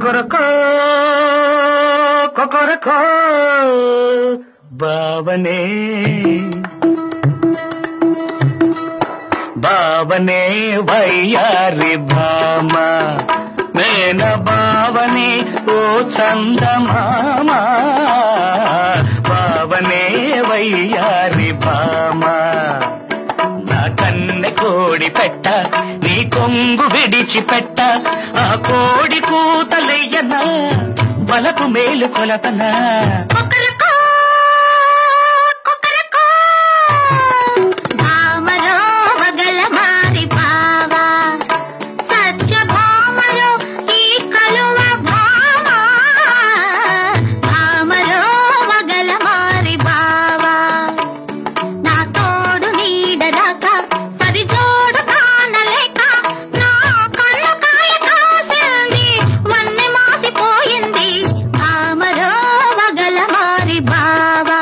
కొకొరకో కొకొరకో బావనే బావనే వయ్యారి భామ మేన బావనే ఓ చందమామ బావనే వయ్యారి భామ నా కన్నె కోడి పెట్ట నీ కొంగు విడిచిపెట్ట ఆ కోడి కూతలయ్యన బలకు మేలు కొలతనా కొకరకో కొకరకో భామరో వగల మారి బావా సత్య భామరో ఈ కలువ భామ భామరో వగల మారి బావా నా తోడు నీడరాక పది జోడు కానలేక నా కళ్ళు కాయ కాసింది వన్నె మాసిపోయింది భామరో వగల మారి బావా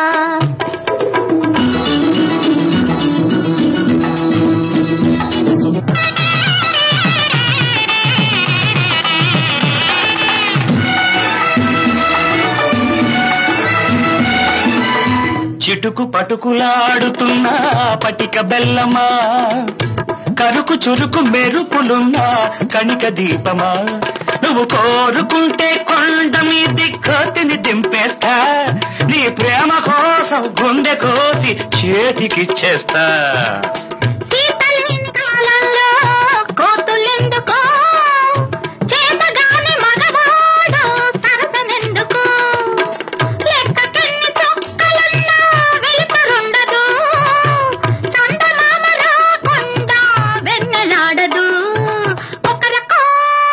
చిటుకు పటుకులాడుతున్న పటిక బెల్లమా కరుకు చురుకు మెరుపులున్న కణిక దీపమా నువ్వు కోరుకుంటే కొండ మీది కోతిని దింపేస్తా నీ ప్రేమ కోసం గుండె కోసి చేతికిచ్చేస్తా సీతలేని కాలంలో కోతులెందుకో చేతగాని మగవాడు సరసనెందుకు లెక్కకెన్ని చొక్కలున్నా వెలుపరుండదు చందమామ రాకుండా వెన్నెలాడదు కొకరకో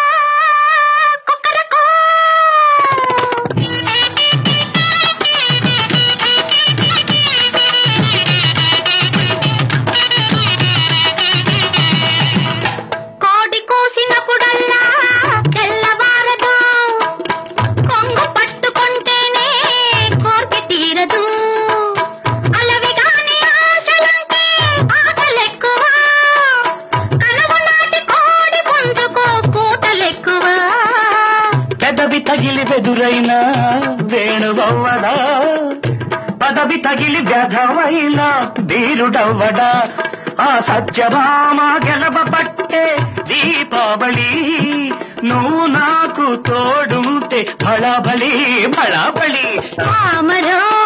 కొకరకో కోడి కోసినప్పుడల్లా తెల్లవారదు కొంగు పట్టుకుంటేనే కోర్కె తీరదు అలవిగాని ఆశలుంటే ఆటలెక్కువ కనువు నాటి కోడి పుంజుకో కూతలెక్కువ పెదవి తగిలి వెదురైన వేణువవ్వడా పదవి తగిలి వ్యధవైన ధీరుడవ్వడా ఆ సత్యభామ గెలవబట్టే దీపావళి నువ్వు నాకు తోడుంటే బళబలి బళబలి పామరో